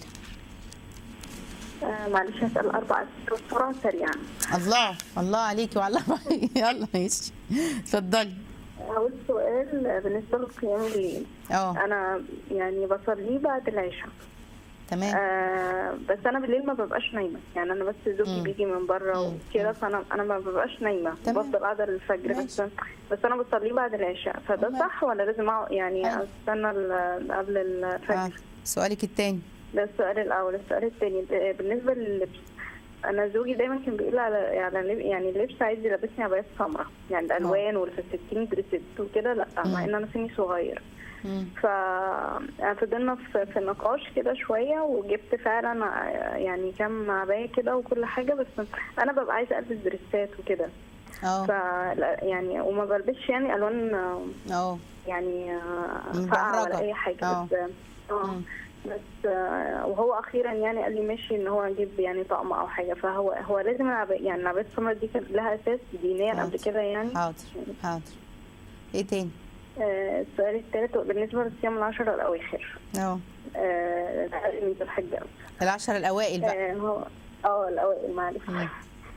آه معلش هسأل أربع أسئلة بسرعة سريعا الله الله عليكي وعلى يلا ماشي اتفضلي أول سؤال بالنسبة لقيام الليل اه أنا يعني بصليه بعد العشاء تمام آه بس أنا بالليل ما ببقاش نايمة يعني أنا بس زوجي مم. بيجي من بره مم. وكده فأنا أنا ما ببقاش نايمة تمام. بفضل قاعدة للفجر بس ماشي. بس أنا بصليه بعد العشاء فده تمام. صح ولا لازم أقعد- يعني حلو. أستنى ال- قبل الفجر آه. سؤالك التاني ده السؤال الأول السؤال الثاني بالنسبة لللبس أنا زوجي دايما كان بيقول على على لب- يعني اللبس عايز يلبسني عبايات سمراء يعني الألوان والفساتين دريسات وكده لأ مم. مع إن أنا سني صغير مم. ففضلنا في, في نقاش كده شوية وجبت فعلا ع- يعني كام عباية كده وكل حاجة بس أنا ببقى عايزة ألبس دريسات وكده ف اه يعني وما بلبسش يعني ألوان اه يعني آه، مبهرجة. فقع ولا اي حاجه آه. بس اه بس آه، وهو اخيرا يعني قال لي ماشي ان هو يجيب يعني طقم او حاجه فهو هو لازم العب- يعني العباية السمراء دي كان لها اساس دينيا قبل حاضر. كده يعني حاضر حاضر ايه تاني آه، السؤال الثالث بالنسبه للصيام العشرة الاواخر اه آه، ده من ذو الحجه العشر الاوائل بقى آه، هو اه الاوائل معلش مم.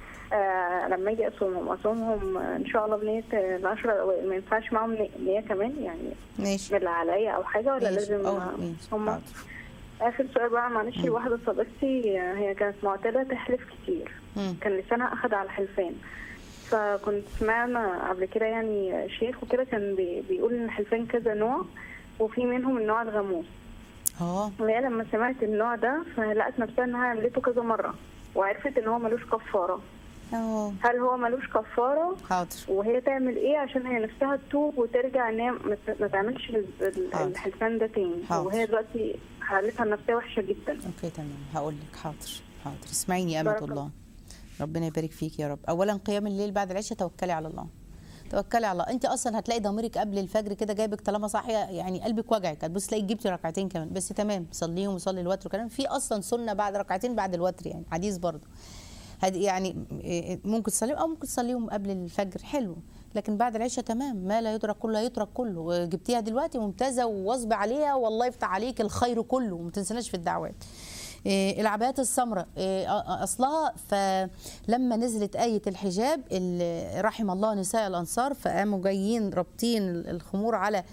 آه لما اجي اصومهم اصومهم آه، ان شاء الله بنيه آه، العشرة الاوائل ما ينفعش معاهم نية- نيه كمان يعني ماشي من اللي عليا او حاجه ولا ماشي. لازم اه آه، ماشي هم حاضر اخر سؤال بقى معلش واحده صديقتي آه، هي كانت معتاده تحلف كتير مم. كان لسانها اخد على الحلفان فكنت سمعنا قبل كده يعني شيخ وكده كان بي- بيقول ان الحلفان كذا نوع وفي منهم النوع الغموس اه وهي لما سمعت النوع ده فلقت نفسها انها عملته كذا مره وعرفت ان هو ملوش كفاره اه هل هو ملوش كفاره حاضر وهي تعمل ايه عشان هي نفسها تتوب وترجع ان هي ما ت- ما تعملش ال- ال- حاضر. الحلفان ده تاني حاضر. وهي دلوقتي حالتها النفسيه وحشه جدا اوكي تمام هقول لك حاضر حاضر اسمعيني يا امة بارك الله ربنا يبارك فيك يا رب اولا قيام الليل بعد العشاء توكلي على الله توكلي على الله انت اصلا هتلاقي ضميرك قبل الفجر كده جايبك طالما صاحيه يعني قلبك وجعك هتبص تلاقي جبتي ركعتين كمان بس تمام صليهم وصلي الوتر كمان في اصلا سنه بعد ركعتين بعد الوتر يعني حديث برضه هد يعني إيه، ممكن تصليهم او ممكن تصليهم قبل الفجر حلو لكن بعد العشاء تمام ما لا يدرك كله لا يترك كله وجبتيها دلوقتي ممتازه وواظبه عليها والله يفتح عليك الخير كله وما تنسناش في الدعوات إيه، العبايات السمراء إيه، أ- أ- اصلها فلما نزلت ايه الحجاب ال- رحم الله نساء الانصار فقاموا جايين رابطين الخمور على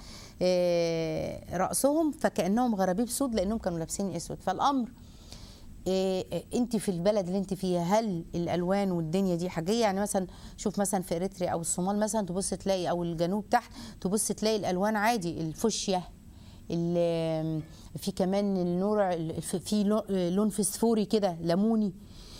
إيه، راسهم فكانهم غرابيب سود لانهم كانوا لابسين اسود فالامر إيه انت في البلد اللي انت فيها هل الالوان والدنيا دي حاجيه يعني مثلا شوف مثلا في اريتريا او الصومال مثلا تبص تلاقي او الجنوب تحت تبص تلاقي الالوان عادي الفوشيا ال- في كمان النور في لو- لون فسفوري كده ليموني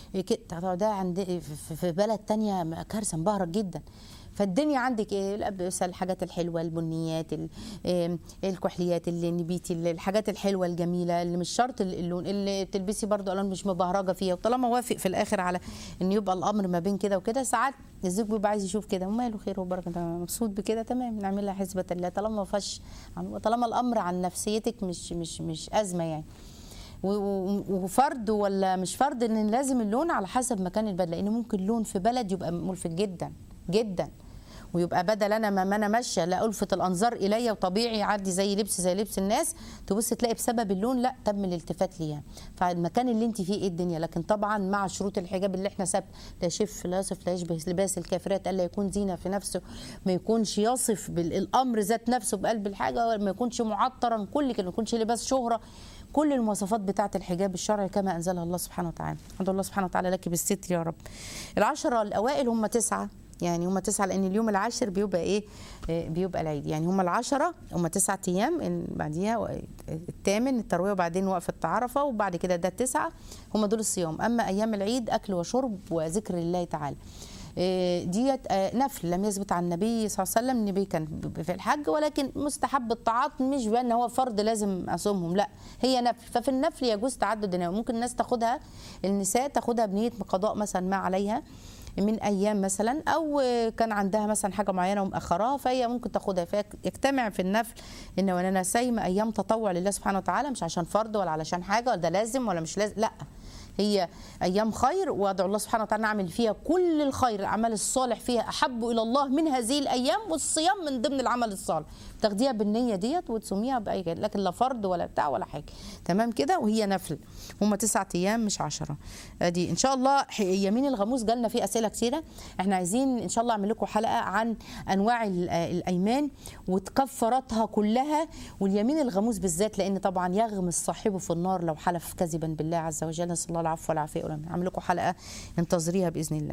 كده ده عند في- في بلد تانية كارثه مبهرة جدا فالدنيا عندك ايه الأبس الحاجات الحلوه البنيات ال- آم، الكحليات النبيتي الحاجات الحلوه الجميله اللي مش شرط اللون اللي تلبسي برضو الوان مش مبهرجه فيها وطالما وافق في الاخر على ان يبقى الامر ما بين كده وكده ساعات الزوج بيبقى عايز يشوف كده وماله خير وبركه أنا مبسوط بكده تمام نعملها حسبه الله طالما ما فيهاش طالما الامر عن نفسيتك مش مش مش ازمه يعني و- و- وفرد ولا مش فرد ان لازم اللون على حسب مكان البلد لان ممكن لون في بلد يبقى ملفت جدا جدا ويبقى بدل انا ما ما انا ماشيه لا الفت الانظار الي وطبيعي يعدي زي لبس زي لبس الناس تبص تلاقي بسبب اللون لا تم الالتفات ليها فالمكان اللي انت فيه ايه الدنيا لكن طبعا مع شروط الحجاب اللي احنا ثابت لا يشف لا يصف لا يشبه لباس الكافرات الا يكون زينه في نفسه ما يكونش يصف بالامر ذات نفسه بقلب الحاجه ما يكونش معطرا كل كده ما يكونش لباس شهره كل المواصفات بتاعه الحجاب الشرعي كما انزلها الله سبحانه وتعالى الحمد لله سبحانه وتعالى لك بالستر يا رب العشره الاوائل هم تسعه يعني هم تسعه لان اليوم العاشر بيبقى ايه آه، بيبقى العيد يعني هم العشره هم تسعه ايام إن بعديها و- الثامن الترويه وبعدين وقفه عرفه وبعد كده ده التسعه هم دول الصيام اما ايام العيد اكل وشرب وذكر الله تعالى إيه، ديت آه، نفل لم يثبت عن النبي صلى الله عليه وسلم النبي كان ب- في الحج ولكن مستحب الطاعات مش بان هو فرض لازم اصومهم لا هي نفل ففي النفل يجوز تعدد النوم ممكن الناس تاخدها النساء تاخدها بنيه قضاء مثلا ما عليها من ايام مثلا او كان عندها مثلا حاجه معينه ومأخراها فهي ممكن تاخدها فيجتمع في النفل ان وانا سايمه ايام تطوع لله سبحانه وتعالى مش عشان فرض ولا علشان حاجه ولا ده لازم ولا مش لازم لا هي ايام خير وادعو الله سبحانه وتعالى نعمل فيها كل الخير العمل الصالح فيها احب الى الله من هذه الايام والصيام من ضمن العمل الصالح تاخديها بالنيه ديت وتصوميها باي كده لكن لا فرض ولا بتاع ولا حاجه تمام كده وهي نفل هم تسعة ايام مش عشرة ادي ان شاء الله ح- يمين الغموس جالنا فيه اسئله كتيره احنا عايزين ان شاء الله اعمل لكم حلقه عن انواع ال- الايمان وتكفراتها كلها واليمين الغموس بالذات لان طبعا يغمس صاحبه في النار لو حلف كذبا بالله عز وجل نسال الله العفو والعافيه والامين اعمل لكم حلقه انتظريها باذن الله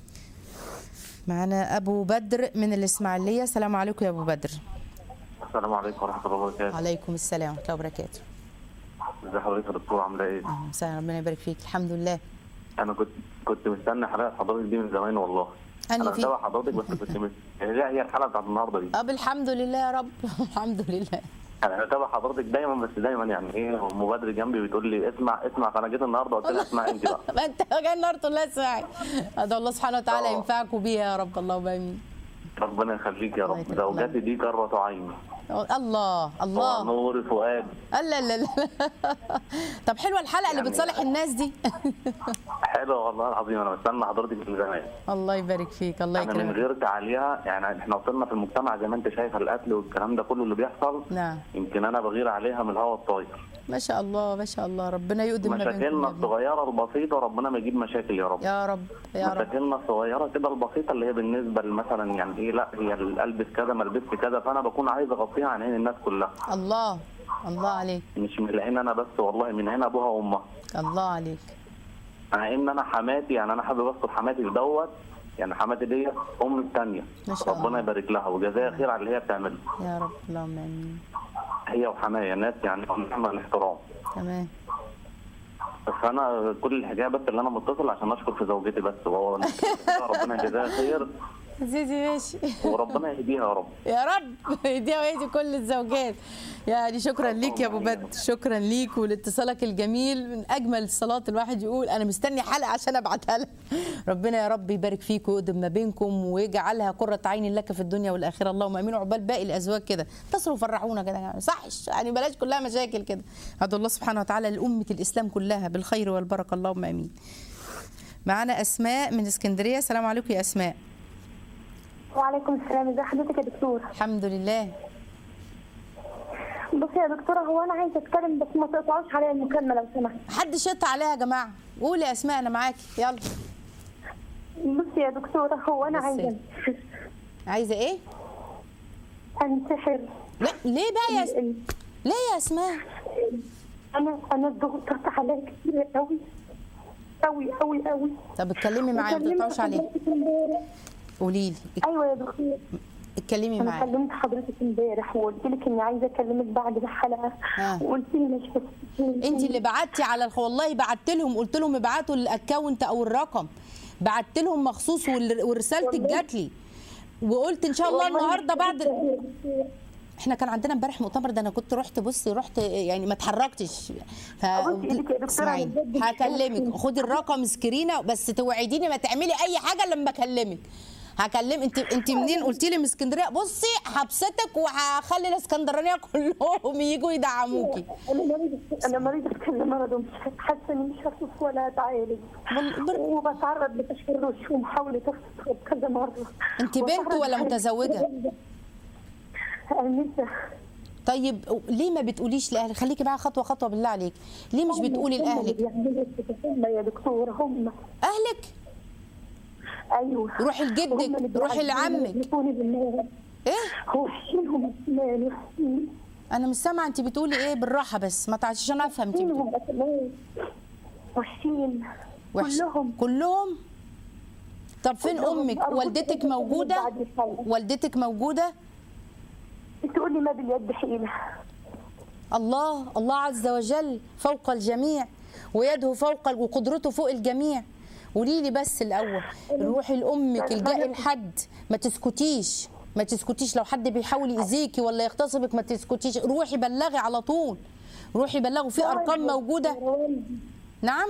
معنا ابو بدر من الاسماعيليه السلام عليكم يا ابو بدر السلام عليكم ورحمة الله وبركاته. وعليكم السلام ورحمه الله وبركاته ازي حضرتك يا دكتور عاملة ايه؟ أهلا وسهلا ربنا يبارك فيك الحمد لله أنا كنت كنت مستني حلقة حضرتك دي من زمان والله. أنهي أنا في؟ متابع حضرتك بس كنت مس... لا هي الحلقة بتاعت النهاردة دي. اب الحمد لله يا رب الحمد لله أنا متابع حضرتك دايما بس دايما يعني ايه مبادرة جنبي بتقول لي اسمع اسمع فأنا جيت النهاردة قلت لها اسمع أنت بقى. ما انت جاي النهارده تقول لها اسمعي ادعو الله سبحانه وتعالى آه. ينفعكم بيها يا رب اللهم امين ربنا يخليك يا الله رب يخليك. زوجتي دي قرة عيني. الله الله نور فؤاد لا لا لا طب حلوه الحلقه اللي يعني- بتصالح الناس دي حلو والله العظيم انا بستنى حضرتك من زمان الله يبارك فيك الله انا من يكرمك غيرك عليها يعني احنا وصلنا في المجتمع زي ما انت شايفه القتل والكلام ده كله اللي بيحصل نعم يمكن انا بغير عليها من الهوا الطاير ما شاء الله ما شاء الله ربنا يقدم ما بينكم مشاكلنا يا ابني. الصغيره البسيطه ربنا ما يجيب مشاكل يا رب يا رب يا رب مشاكلنا الصغيره كده البسيطه اللي هي بالنسبه مثلا يعني ايه لا هي البس كذا ما البسش كذا فانا بكون عايز اغطيها عن عين الناس كلها الله الله عليك مش من العين انا بس والله من عين ابوها وامها الله عليك مع ان انا حماتي يعني انا حابب اذكر حماتي دوت يعني حماتي ديت ام الثانيه ما شاء الله. ربنا يبارك لها وجزاها خير على اللي هي بتعمله يا رب اللهم امين هي وحماية ناس يعني نعمة الاحترام تمام بس انا كل الحكايه بس اللي انا متصل عشان اشكر في زوجتي بس وهو ربنا يجزاها خير سيدي ماشي وربنا يهديها يا رب يا رب يديها ويدي كل الزوجات يعني شكرا ليك يا ابو بدر شكرا ليك ولاتصالك الجميل من اجمل الصلاه الواحد يقول انا مستني حلقه عشان ابعتها لك ربنا يا رب يبارك فيك ويقدم ما بينكم ويجعلها قره عين لك في الدنيا والاخره اللهم امين وعقبال باقي الازواج كده اتصلوا فرحونا كده يعني صحش يعني بلاش كلها مشاكل كده ادعو الله سبحانه وتعالى لامه الاسلام كلها بالخير والبركه اللهم امين معانا اسماء من اسكندريه السلام عليكم يا اسماء وعليكم السلام ازي حضرتك يا دكتور الحمد لله بصي يا دكتوره هو انا عايزه اتكلم بس ما تقطعوش عليا المكالمه لو سمحت محدش يقطع عليها يا جماعه قولي يا اسماء انا معاكي يلا بصي يا دكتوره هو انا بس عايزه عايزه ايه انتحر لا ليه بقى يا اس... ليه يا اسماء انا انا ضغطت عليا كتير قوي قوي قوي قوي طب اتكلمي معايا ما تقطعوش عليها قولي لي ايوه يا دكتور اتكلمي انا معايا كلمت حضرتك امبارح وقلت لك اني عايزه اكلمك بعد الحلقه آه. وقلت لي مش بس انت اللي بعتي على الخ... والله بعت لهم قلت لهم ابعتوا الاكونت او الرقم بعت لهم مخصوص وال- ورسالتك جات لي وقلت ان شاء الله النهارده بعد احنا كان عندنا امبارح مؤتمر ده انا كنت رحت بصي رحت يعني ما اتحركتش ف أبوس إيدك يا دكتورة، اسمعيني أنا بجد مش هكلمك عارفة. خدي الرقم سكرينه بس توعديني ما تعملي اي حاجه لما اكلمك هكلم انت انت منين قلتي لي من اسكندريه بصي هبسطك وهخلي الاسكندرانيه كلهم يجوا يدعموكي انا مريضه انا مريضه في كذا مرض ومش حاسه اني مش هشوف ولا اتعالج بال- بال- وبتعرض لتشرش ومحاوله اغتصاب كذا مره انت بنت وبتعرض ولا لحاجات متزوجة؟ كتير. انسه طيب ليه ما بتقوليش لاهلك خليكي بقى خطوه خطوه بالله عليك ليه مش بتقولي هم اللي لاهلك بيعملوا كده، هم يا دكتور هم اهلك ايوه روحي لجدك، هم اللي روحي بيعملوا لعمك. يحطوني بالنار ايه هو حشينهم اسنان وحشين انا مش سامعه انت بتقولي ايه بالراحه بس ما تعرفيش انا افهم انت بتقولي حشينهم اسنان وحشين وحش- كلهم كلهم طب فين كلهم. امك أرجوك والدتك تكلمي موجوده بعد الحلقة. والدتك موجوده تقول لي ما باليد حيله الله الله عز وجل فوق الجميع ويده فوق ال- وقدرته فوق الجميع قولي لي بس الاول روحي لامك الجئي لحد ما تسكتيش ما تسكتيش لو حد بيحاول يأذيكي ولا يغتصبك ما تسكتيش روحي بلغي على طول روحي بلغوا في ارقام موجوده والدي نعم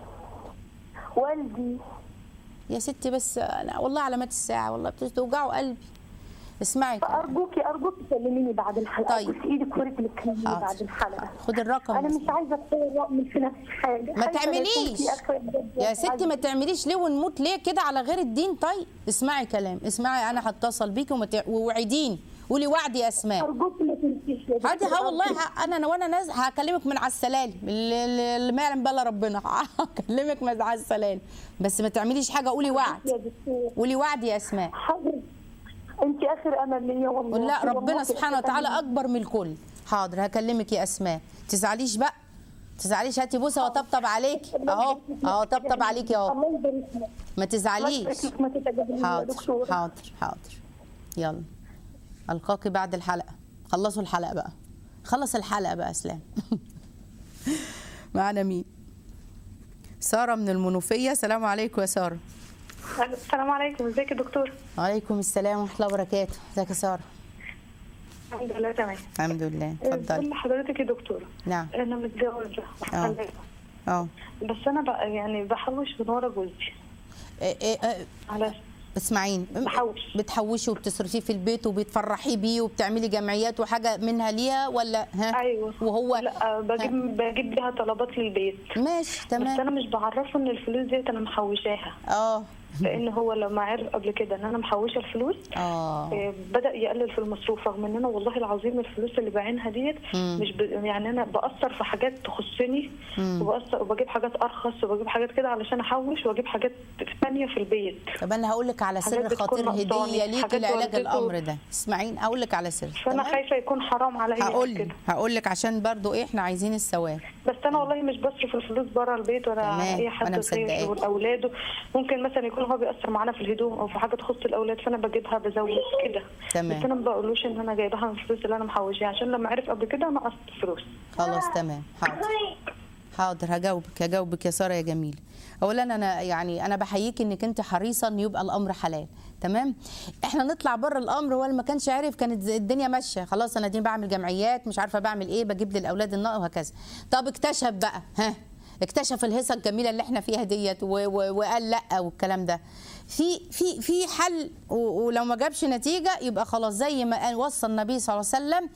والدي يا ستي بس انا والله علامات الساعه والله بتوجعوا قلبي اسمعي كلام. فارجوكي ارجوكي كلميني بعد الحلقه طيب. طيب. بس ايدك ورجلك كلميني حاضر. بعد الحلقه خد الرقم انا بس. مش عايزه اتصور واعمل في نفسي حاجه ما خايفة لا يكون تعمليش في آخر بجد يا ستي ما عايزة- تعمليش ليه ونموت ليه كده على غير الدين طيب اسمعي كلام اسمعي انا هتصل بيكي وما تع- ووعديني قولي وعدي يا اسماء ارجوكي ما تنسيش يا عادي دكتور، ها والله أرجوك. ه- انا انا وانا نازل هكلمك من على السلالم اللي- اللي اللي ما يعلم بالله ربنا هكلمك من على السلالم بس ما تعمليش حاجه قولي يا وعد دكتور قولي وعد يا اسماء حاضر انت اخر امل ليا والله قول لا والله ربنا في سبحانه آخر وتعالى أمل. اكبر من الكل حاضر هكلمك يا اسماء تزعليش بقى تزعليش هاتي بوسه وطبطب عليك اهو اهو طبطب عليكي اهو الله يبارك لك ما الله تزعليش يبارك لك ما تتجاهليش يا حاضر دكتور حاضر حاضر يلا القاكي بعد الحلقه خلصوا الحلقه بقى خلص الحلقه بقى اسلام معانا مين ساره من المنوفيه السلام عليكم يا ساره السلام عليكم ازيك يا دكتور وعليكم السلام ورحمه الله وبركاته ازيك يا ساره الحمد لله تمام الحمد لله اتفضلي بقول لحضرتك يا دكتوره نعم انا متجوزه ومخلفة. اه بس انا بقى يعني بحوش من ورا جوزي إيه إيه إيه على اسمعيني بحوش. بتحوشي وبتصرفيه في البيت وبتفرحيه بيه وبتعملي جمعيات وحاجه منها ليها ولا ها ايوه وهو لا بجيب بجيب بيها طلبات للبيت ماشي بس تمام انا مش بعرفه ان الفلوس ديت انا محوشاها اه لان هو لما عرف قبل كده ان انا محوشه الفلوس اه آه، بدا يقلل في المصروف رغم ان انا والله العظيم الفلوس اللي بعينها ديت مم. مش ب... يعني انا باثر في حاجات تخصني مم. وبأثر وبجيب حاجات ارخص وبجيب حاجات كده علشان احوش واجيب حاجات ثانيه في البيت طب انا هقول لك على سر حاجات بتكون خطير هديه ناقصاني، ليكي حاجات لعلاج والدته. الامر ده اسمعين هقول لك على سر فانا تمام؟ خايفه يكون حرام عليا هقول كده لك هقول لك عشان برضو ايه احنا عايزين الثواب بس انا والله مش بصرف الفلوس بره البيت ولا تمام، اي وأنا حد مصدقاك. غير والاولاد ممكن مثلا يكون هو بيأثر معانا في الهدوم او في حاجه تخص الاولاد فانا بجيبها بزود كده تمام. بس انا ما بقولوش ان انا جايباها من الفلوس اللي انا محوشاها عشان لما عرف قبل كده نقصت فلوس خلاص تمام حاضر حاضر هجاوبك هجاوبك يا ساره يا جميل اولا انا يعني انا بحييك انك انت حريصه ان يبقى الامر حلال تمام احنا نطلع بره الامر هو اللي ما كانش عارف كانت زي- الدنيا ماشيه خلاص انا دي بعمل جمعيات مش عارفه بعمل ايه بجيب للاولاد النقط وهكذا طب اكتشف بقى ها اكتشف الهيصه الجميله اللي احنا فيها ديت و- و- وقال لا والكلام ده في في في حل و- ولو ما جابش نتيجه يبقى خلاص زي ما قال وصى النبي صلى الله عليه وسلم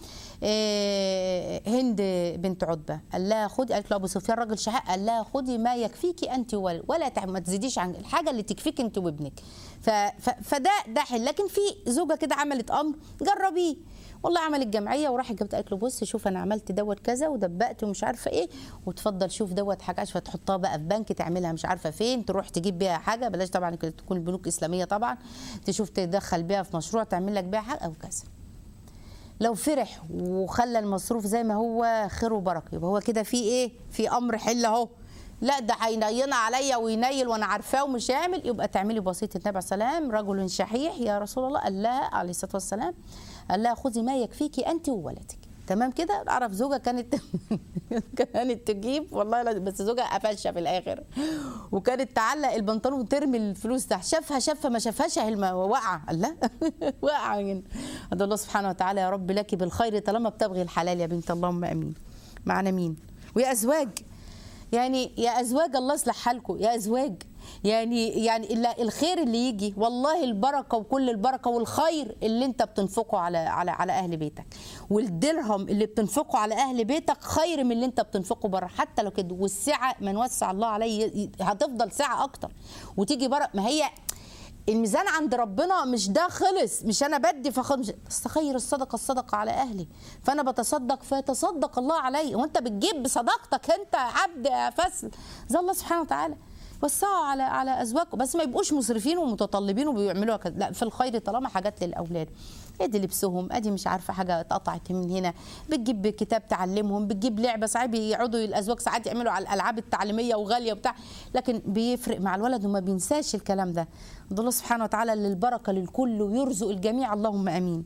آه، هند بنت عتبه قال لها خدي قالت له ابو سفيان راجل شحاء قال لها خدي ما يكفيكي انت ولا ولا تع- ما تزيديش عن الحاجه اللي تكفيك انت وابنك ف- ف- فده ده حل لكن في زوجه كده عملت امر جربيه والله عملت جمعيه وراحت جابت قالت له بص شوف انا عملت دوت كذا ودبقت ومش عارفه ايه وتفضل شوف دوت حاجه عشان تحطها بقى في بنك تعملها مش عارفه فين تروح تجيب بيها حاجه بلاش طبعا كده تكون البنوك اسلاميه طبعا تشوف تدخل بيها في مشروع تعمل لك بيها حاجه او كذا لو فرح وخلى المصروف زي ما هو خير وبركه يبقى هو كده في ايه في امر حل اهو لا ده هينينا عليا وينيل وانا عارفاه ومش هيعمل يبقى تعملي بسيط النبي عليه السلام رجل شحيح يا رسول الله قال لها عليه الصلاه والسلام قال لها خذي ما يكفيكي انت وولدك تمام كده اعرف زوجه كانت كانت تجيب والله لا بس زوجها قفشه في الاخر وكانت تعلق البنطلون وترمي الفلوس تحت شافها شافها ما شافهاش اهي الم- واقعه قال لا واقعه هنا ادعو الله سبحانه وتعالى يا رب لك بالخير طالما بتبغي الحلال يا بنت اللهم امين معنا مين ويا ازواج يعني يا ازواج الله يصلح حالكم يا ازواج يعني يعني إلا الخير اللي يجي والله البركه وكل البركه والخير اللي انت بتنفقه على على على اهل بيتك والدرهم اللي بتنفقه على اهل بيتك خير من اللي انت بتنفقه بره حتى لو كده والسعه من وسع الله عليه ي- هتفضل سعه اكتر وتيجي بره ما هي الميزان عند ربنا مش ده خلص مش انا بدي فخد مش بس خير الصدقه الصدقه على اهلي فانا بتصدق فيتصدق الله علي وانت بتجيب بصدقتك انت عبد يا فسل زي الله سبحانه وتعالى وسعوا على على ازواجكم بس ما يبقوش مسرفين ومتطلبين وبيعملوا كده لا في الخير طالما حاجات للاولاد ادي لبسهم ادي مش عارفه حاجه اتقطعت من هنا بتجيب كتاب تعلمهم بتجيب لعبه ساعات بيقعدوا الازواج ساعات يعملوا على الالعاب التعليميه وغاليه وبتاع لكن بيفرق مع الولد وما بينساش الكلام ده ادعو الله سبحانه وتعالى للبركه للكل ويرزق الجميع اللهم امين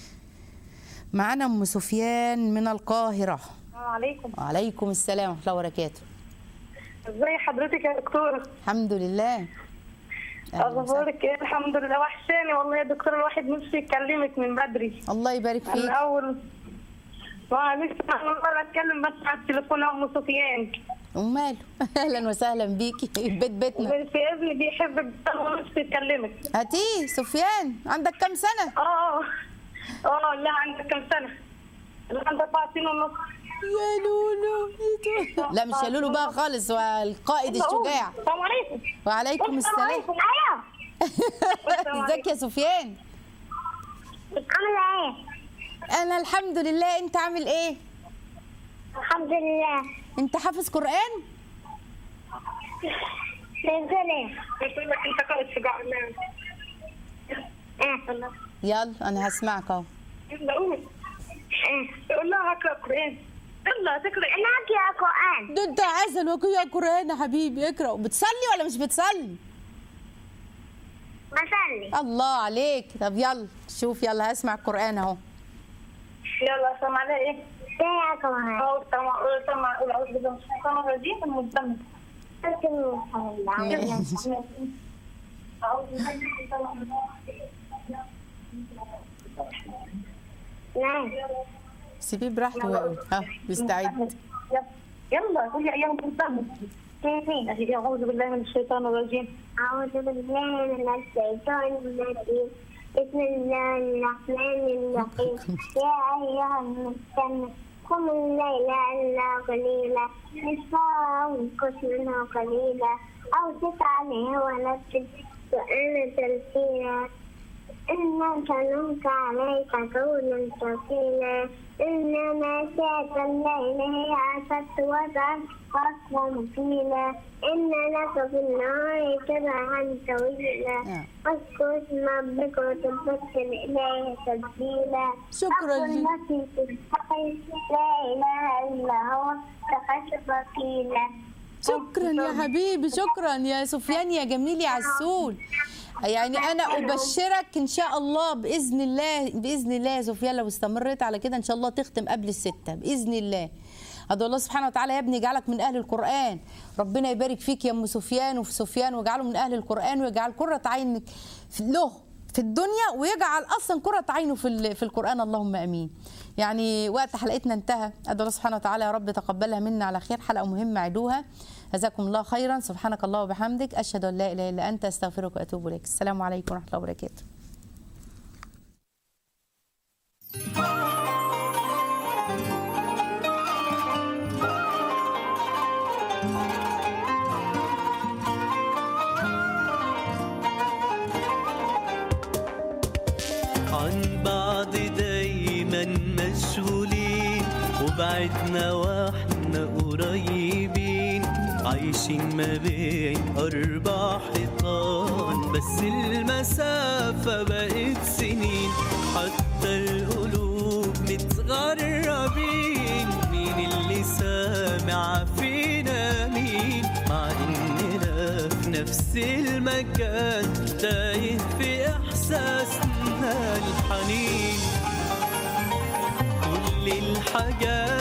معانا ام سفيان من القاهره السلام عليكم وعليكم السلام ورحمه الله وبركاته ازي حضرتك يا دكتوره الحمد لله أهلاً وسهلاً. اخبارك ايه الحمد لله وحشاني والله يا دكتور الواحد نفسه يكلمك من بدري الله يبارك من فيك اول ما لسه اول مره اتكلم بس على التليفون يا ام سفيان وماله اهلا وسهلا بيكي البيت بيتنا بس ابني بيحب الجدال ونفسه يكلمك هاتيه سفيان عندك كام سنه اه اه لا عندك كم سنه؟ لا عندك اربع سنين ونص يا لولو يا تو- لا مش يا لولو بقى خالص والقائد الشجاع السلام عليكم وعليكم السلام السلام عليكم ايوه ازيك يا سفيان عامله ايه؟ انا الحمد لله انت عامل ايه الحمد لله انت حافظ قران نزلي قلت لك انت قائد شجاع ايه يلا انا هسمعك اهو يلا قول ايه قول لها اقرا قران يلا تقرا انا اقرا قران ده انت عسل وكيا قران يا حبيبي اقرا بتصلي ولا مش بتصلي بصلي الله عليك طب يلا شوف يلا هسمع القران اهو يلا سمع عليها ايه؟ ايه كمان؟ اه سمع سمع اعوذ بالله من الشيطان الرجيم المزمل ماشي. أعوذ بالله من الشيطان الرجيم. سيبيه براحته ويقول ها بيستعد يلا قولي ايام المزمل أعوذ بالله من الشيطان الرجيم أعوذ بالله من الشيطان الرجيم بسم الله الرحمن الرحيم يا أيها المستمع قم الليل إلا قليلا نصفه أو انقص منه قليلا أو زد عليه ورتل القرآن ترتيلا إنا سنلقي عليك قولا ثقيلا إن ناشئة الليل هي أشد وضعا وأقوى مقيلا إن لك في النهار سبحا طويلا نعم. واذكر اسم ربك وتبتل إليه تبديلا شكراً أقل جي- التي تستحي لا إله إلا هو تخشى وكيلا شكرا يا حبيبي شكرا يا سفيان يا جميل يا عسول يعني انا ابشرك ان شاء الله باذن الله باذن الله يا سفيان لو استمريت على كده ان شاء الله تختم قبل السته باذن الله ادعو الله سبحانه وتعالى يا ابني يجعلك من اهل القران ربنا يبارك فيك يا ام سفيان وفي سفيان ويجعله من اهل القران ويجعل قره عينك له في الدنيا ويجعل اصلا قره عينه في ال- في القران اللهم امين يعني وقت حلقتنا انتهى ادعو الله سبحانه وتعالى يا رب تقبلها منا على خير حلقه مهمه عدوها جزاكم الله خيرا سبحانك الله وبحمدك اشهد ان لا اله الا انت استغفرك واتوب اليك السلام عليكم ورحمه الله وبركاته عن بعض دايما مشغولين وبعدنا واحنا قريبين عايشين ما بين أربع حيطان بس المسافة بقت سنين حتى القلوب متغربين مين اللي سامع فينا مين مع إننا في نفس المكان تايه في إحساسنا الحنين كل الحاجات